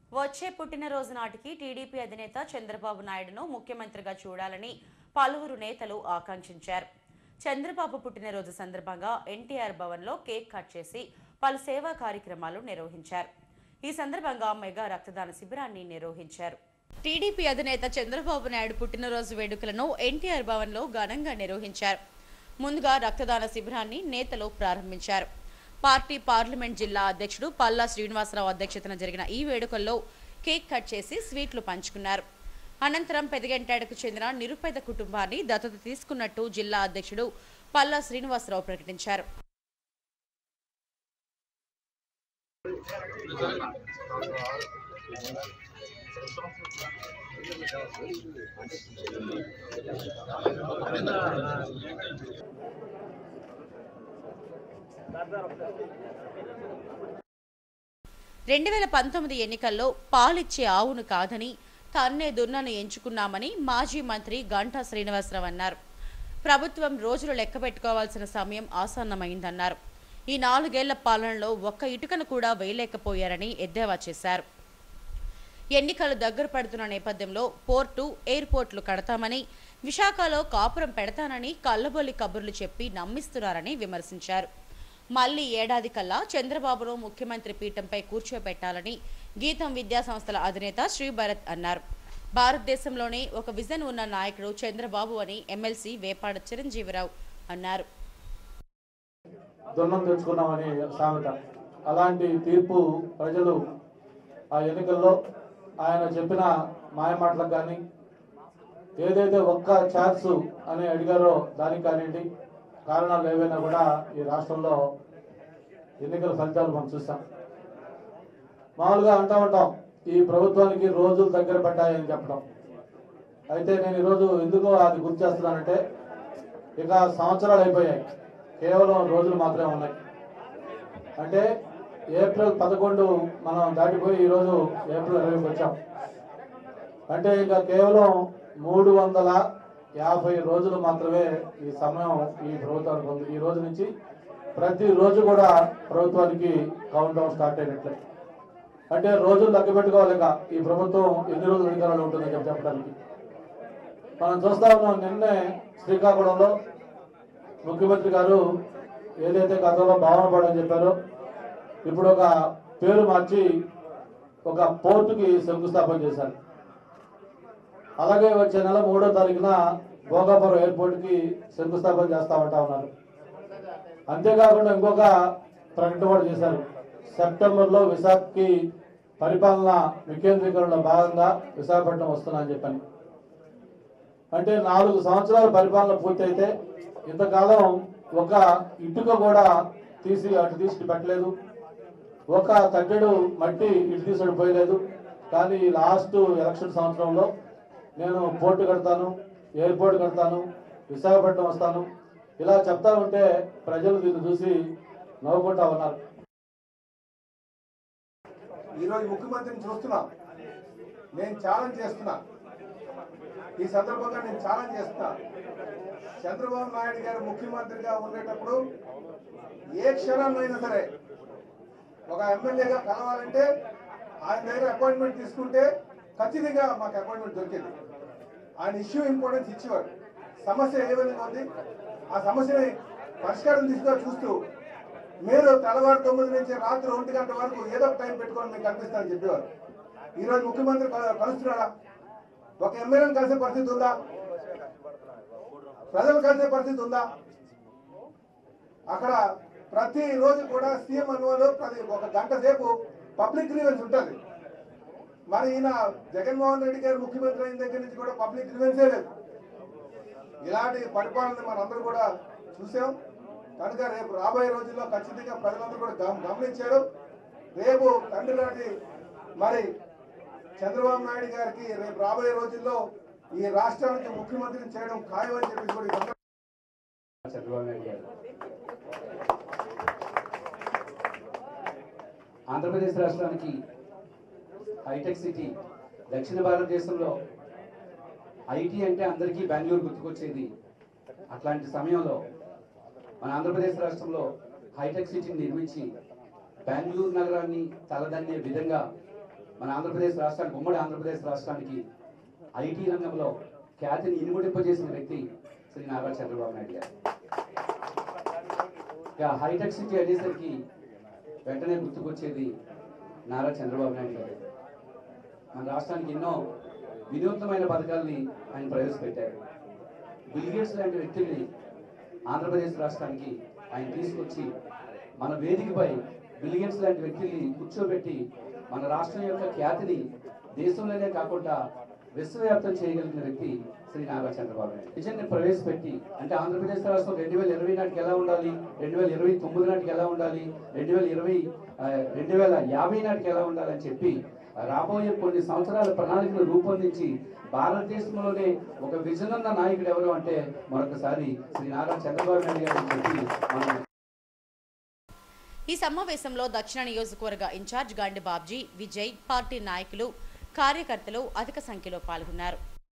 వచ్చే పుట్టినరోజు నాటికి టీడీపీ అధినేత చంద్రబాబు నాయుడును ముఖ్యమంత్రిగా చూడాలని పలువురు నేతలు ఆకాంక్షించారు చంద్రబాబు పుట్టినరోజు సందర్భంగా ఎన్టీఆర్ భవన్లో కేక్ కట్ చేసి పలు సేవా కార్యక్రమాలు నిర్వహించారు ఈ సందర్భంగా మెగా రక్తదాన శిబిరాన్ని నిర్వహించారు టీడీపీ అధినేత చంద్రబాబు నాయుడు పుట్టినరోజు వేడుకలను ఎన్టీఆర్ భవన్లో ఘనంగా నిర్వహించారు ముందుగా రక్తదాన శిబిరాన్ని నేతలు ప్రారంభించారు పార్టీ పార్లమెంట్ జిల్లా అధ్యక్షుడు పల్లా శ్రీనివాసరావు అధ్యక్షతన జరిగిన ఈ వేడుకల్లో కేక్ కట్ చేసి స్వీట్లు పంచుకున్నారు అనంతరం పెదగంటాడకు చెందిన నిరుపేద కుటుంబాన్ని దత్తత తీసుకున్నట్టు జిల్లా అధ్యక్షుడు పల్లా శ్రీనివాసరావు ప్రకటించారు రెండు వేల పంతొమ్మిది ఎన్నికల్లో పాలిచ్చే ఆవును కాదని తన్నే దున్నను ఎంచుకున్నామని మాజీ మంత్రి గంటా శ్రీనివాసరావు అన్నారు ప్రభుత్వం రోజులు లెక్క పెట్టుకోవాల్సిన సమయం ఆసన్నమైందన్నారు ఈ నాలుగేళ్ల పాలనలో ఒక్క ఇటుకను కూడా వేయలేకపోయారని ఎద్దేవా చేశారు ఎన్నికలు దగ్గర పడుతున్న నేపథ్యంలో పోర్టు ఎయిర్పోర్ట్లు కడతామని విశాఖలో కాపురం పెడతానని కల్లబొల్లి కబుర్లు చెప్పి నమ్మిస్తున్నారని విమర్శించారు మళ్లీ ఏడాది కల్లా చంద్రబాబును ముఖ్యమంత్రి పీఠంపై కూర్చోబెట్టాలని గీతం విద్యా సంస్థల అధినేత శ్రీభరత్ అన్నారు భారతదేశంలోనే ఒక విజన్ ఉన్న నాయకుడు చంద్రబాబు అని ఎమ్మెల్సీ వేపాడ చిరంజీవిరావు అన్నారు దున్నం తెచ్చుకున్నామని సామెత అలాంటి తీర్పు ప్రజలు ఆ ఎన్నికల్లో ఆయన చెప్పిన మాయమాటలకు కానీ ఏదైతే ఒక్క ఛాన్స్ అని అడిగారో దానికి కానివ్వండి కారణాలు ఏవైనా కూడా ఈ రాష్ట్రంలో ఎన్నికల ఫలితాలు మనం చూస్తాం మామూలుగా అంటా ఉంటాం ఈ ప్రభుత్వానికి రోజులు దగ్గర పడ్డాయని చెప్పడం అయితే నేను ఈరోజు ఎందుకో అది గుర్తు చేస్తున్నానంటే ఇక సంవత్సరాలు అయిపోయాయి కేవలం రోజులు మాత్రమే ఉన్నాయి అంటే ఏప్రిల్ పదకొండు మనం దాటిపోయి ఈరోజు ఏప్రిల్ ఇరవైకి వచ్చాం అంటే ఇంకా కేవలం మూడు వందల యాభై రోజులు మాత్రమే ఈ సమయం ఈ ప్రభుత్వానికి ఉంది ఈ రోజు నుంచి ప్రతి రోజు కూడా ప్రభుత్వానికి కౌంట్ డౌన్ స్టార్ట్ అయినట్లే అంటే రోజులు లెక్క పెట్టుకోవాలి ఇంకా ఈ ప్రభుత్వం ఎన్ని రోజులు అధికారంలో ఉంటుందని చెప్పి చెప్పడానికి మనం చూస్తా ఉన్నాం నిన్నే శ్రీకాకుళంలో ముఖ్యమంత్రి గారు ఏదైతే గతంలో భావన పడని చెప్పారో ఇప్పుడు ఒక పేరు మార్చి ఒక పోర్టుకి శంకుస్థాపన చేశారు అలాగే వచ్చే నెల మూడో తారీఖున భోగాపురం ఎయిర్పోర్ట్కి శంకుస్థాపన చేస్తామంటా ఉన్నారు అంతేకాకుండా ఇంకొక ప్రకటన కూడా చేశారు సెప్టెంబర్లో విశాఖకి పరిపాలన వికేంద్రీకరణలో భాగంగా విశాఖపట్నం వస్తున్నా అని చెప్పని అంటే నాలుగు సంవత్సరాల పరిపాలన పూర్తయితే ఇంతకాలం ఒక ఇటుక కూడా తీసి అటు తీసి పెట్టలేదు ఒక తట్టెడు మట్టి ఇటు తీసి పోయలేదు కానీ ఈ లాస్ట్ ఎలక్షన్ సంవత్సరంలో నేను పోర్టు కడతాను ఎయిర్పోర్ట్ కడతాను విశాఖపట్నం వస్తాను ఇలా చెప్తా ఉంటే ప్రజలు దీన్ని చూసి నవ్వుకుంటా ఉన్నారు ఈరోజు ముఖ్యమంత్రిని చూస్తున్నా నేను ఛాలెంజ్ చేస్తున్నా ఈ సందర్భంగా నేను ఛాలెంజ్ చేస్తున్నా చంద్రబాబు నాయుడు గారు ముఖ్యమంత్రిగా ఉండేటప్పుడు ఏ క్షణంలో సరే ఒక ఎమ్మెల్యేగా కలవాలంటే ఆయన దగ్గర అపాయింట్మెంట్ తీసుకుంటే ఖచ్చితంగా మాకు అపాయింట్మెంట్ దొరికింది ఆయన ఇష్యూ ఇంపార్టెన్స్ ఇచ్చేవారు సమస్య ఏ విధంగా ఉంది ఆ సమస్యని పరిష్కారం తీసుకురా చూస్తూ మీరు తెల్లవారు తొమ్మిది నుంచి రాత్రి ఒంటి గంట వరకు ఏదో ఒక టైం పెట్టుకొని మీకు కనిపిస్తానని చెప్పేవారు ఈరోజు ముఖ్యమంత్రి కల- కలుస్తున్నాడా ఒక ఎమ్మెల్యేని కలిసే పరిస్థితి ఉందా ప్రజలు కలిసే పరిస్థితి ఉందా అక్కడ ప్రతి రోజు కూడా సీఎం అనువలో ప్రతి ఒక గంట సేపు పబ్లిక్ గ్రీవెన్స్ ఉంటుంది మరి ఈయన జగన్మోహన్ రెడ్డి గారు ముఖ్యమంత్రి అయిన దగ్గర నుంచి కూడా పబ్లిక్ గ్రీవెన్సే లేదు ఇలాంటి పరిపాలన మనందరూ కూడా చూసాం కనుక రేపు రాబోయే రోజుల్లో ఖచ్చితంగా ప్రజలందరూ కూడా గమ- గమనించారు రేపు తండ్రి నాటి మరి చంద్రబాబు నాయుడు గారికి రేపు రాబోయే రోజుల్లో ఈ రాష్ట్రానికి ముఖ్యమంత్రిని చేయడం ఖాయం అని చెప్పి కూడా ఈ సందర్భంగా చంద్రబాబు నాయుడు గారు ఆంధ్రప్రదేశ్ రాష్ట్రానికి హైటెక్ సిటీ దక్షిణ భారతదేశంలో ఐటీ అంటే అందరికీ బెంగళూరు గుర్తుకొచ్చేది అట్లాంటి సమయంలో మన ఆంధ్రప్రదేశ్ రాష్ట్రంలో హైటెక్ సిటీని నిర్మించి బెంగళూరు నగరాన్ని తలదన్నే విధంగా మన ఆంధ్రప్రదేశ్ రాష్ట్రానికి ఉమ్మడి ఆంధ్రప్రదేశ్ రాష్ట్రానికి ఐటీ రంగంలో ఖ్యాతిని ఇనుముడింపజేసిన వ్యక్తి శ్రీ నారా చంద్రబాబు నాయుడు గారు ఇక హైటెక్ సిటీ అనేసరికి వెంటనే గుర్తుకొచ్చేది నారా చంద్రబాబు నాయుడు గారు మన రాష్ట్రానికి ఎన్నో వినూత్నమైన పథకాల్ని ఆయన ప్రవేశపెట్టారు బిల్గేట్స్ లాంటి వ్యక్తుల్ని ఆంధ్రప్రదేశ్ రాష్ట్రానికి ఆయన తీసుకొచ్చి మన వేదికపై బిల్గేట్స్ లాంటి వ్యక్తుల్ని కూర్చోబెట్టి మన రాష్ట్రం యొక్క ఖ్యాతిని దేశంలోనే కాకుండా విశ్వవ్యాప్తం చేయగలిగిన వ్యక్తి శ్రీ నారా చంద్రబాబు నాయుడు విజన్ని ప్రవేశపెట్టి అంటే ఆంధ్రప్రదేశ్ రాష్ట్రం రెండు వేల ఇరవై నాటికి ఎలా ఉండాలి రెండు వేల ఇరవై తొమ్మిది నాటికి ఎలా ఉండాలి రెండు వేల ఇరవై రెండు వేల యాభై నాటికి ఎలా ఉండాలని చెప్పి రాబోయే కొన్ని సంవత్సరాల ప్రణాళికను రూపొందించి భారతదేశంలోనే ఒక విజన్ ఉన్న నాయకుడు ఎవరు అంటే మరొకసారి శ్రీ నారా చంద్రబాబు నాయుడు గారు అని చెప్పి మనం ఈ సమావేశంలో దక్షిణ నియోజకవర్గ ఇన్ఛార్జ్ గాండి బాబ్జీ విజయ్ పార్టీ నాయకులు కార్యకర్తలు అధిక సంఖ్యలో పాల్గొన్నారు